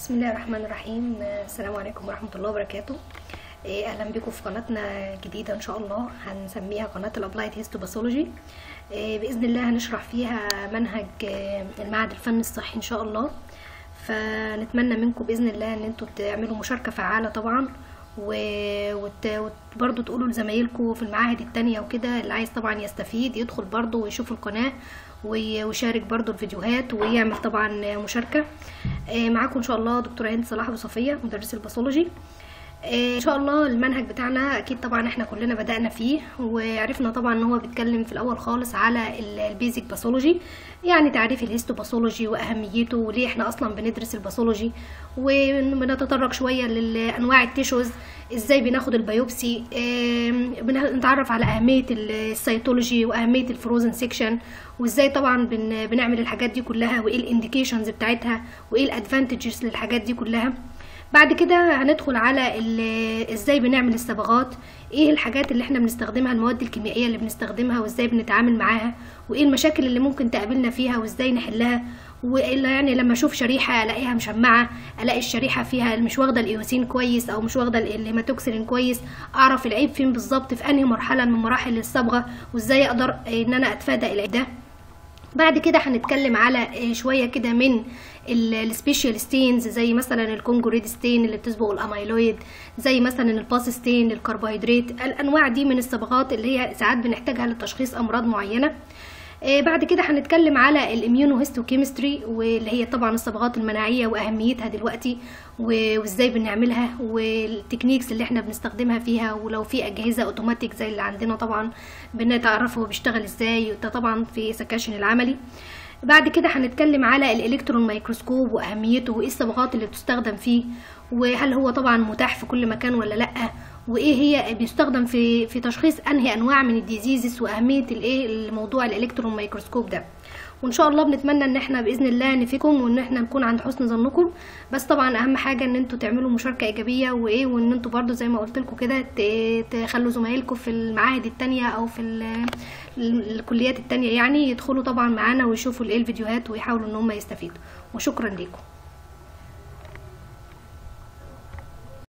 بسم الله الرحمن الرحيم السلام عليكم ورحمة الله وبركاته إيه، اهلا بكم في قناتنا جديدة ان شاء الله هنسميها قناة الابلايد هيستوباثولوجي باذن الله هنشرح فيها منهج آه، المعهد الفني الصحي ان شاء الله فنتمنى منكم باذن الله ان انتوا تعملوا مشاركة فعالة طبعا وبرضه تقولوا لزمايلكم في المعاهد التانية وكده اللي عايز طبعا يستفيد يدخل برضه ويشوف القناة وي- ويشارك برضه الفيديوهات ويعمل طبعا مشاركة آه، معاكم ان شاء الله دكتورة هند صلاح ابو صفية مدرس الباثولوجي آه، ان شاء الله المنهج بتاعنا اكيد طبعا احنا كلنا بدأنا فيه وعرفنا طبعا ان هو بيتكلم في الاول خالص على ال- البيزك باثولوجي يعني تعريف الهيستوباثولوجي واهميته وليه احنا اصلا بندرس الباثولوجي وبنتطرق شويه لانواع التيشوز ازاي بناخد البيوبسي آم، بنتعرف على اهميه السيتولوجي واهميه الفروزن سيكشن وازاي طبعا بن بنعمل الحاجات دي كلها وايه الانديكيشنز بتاعتها وايه الادفانتجز للحاجات دي كلها بعد كده هندخل على ال- ازاي بنعمل الصبغات ايه الحاجات اللي احنا بنستخدمها المواد الكيميائيه اللي بنستخدمها وازاي بنتعامل معاها وايه المشاكل اللي ممكن تقابلنا فيها وازاي نحلها والا يعني لما اشوف شريحه الاقيها مشمعه الاقي الشريحه فيها مش واخده الايوسين كويس او مش واخده الهيماتوكسين كويس اعرف العيب فين بالظبط في انهي مرحله من مراحل الصبغه وازاي اقدر ان انا اتفادى العيب ده بعد كده هنتكلم على آه، شويه كده من السبيشال ستينز زي مثلا الكونجو ريد ستين اللي بتسبق الاميلويد زي مثلا الباس ستين للكربوهيدرات الانواع دي من الصبغات اللي هي ساعات بنحتاجها لتشخيص امراض معينه آه، بعد كده هنتكلم على الاميونوهيستوكيمستري واللي هي طبعا الصبغات المناعيه واهميتها دلوقتي و- وازاي بنعملها والتكنيكس اللي احنا بنستخدمها فيها ولو في اجهزه اوتوماتيك زي اللي عندنا طبعا بنتعرف هو بيشتغل ازاي ده طبعا في سكاشن العملي بعد كده هنتكلم على الالكترون مايكروسكوب واهميته وايه الصبغات اللي بتستخدم فيه وهل هو طبعا متاح في كل مكان ولا لا وايه هي بيستخدم في في تشخيص انهي انواع من الديزيزز واهميه الايه الموضوع الالكترون مايكروسكوب ده وان شاء الله بنتمنى ان احنا باذن الله نفيكم وان احنا نكون عند حسن ظنكم بس طبعا اهم حاجه ان انتوا تعملوا مشاركه ايجابيه وايه وان انتوا برضو زي ما قلت لكم كده ت- تخلوا زمايلكم في المعاهد التانية او في ال- ال- الكليات التانية يعني يدخلوا طبعا معانا ويشوفوا الايه الفيديوهات ويحاولوا ان هم يستفيدوا وشكرا ليكم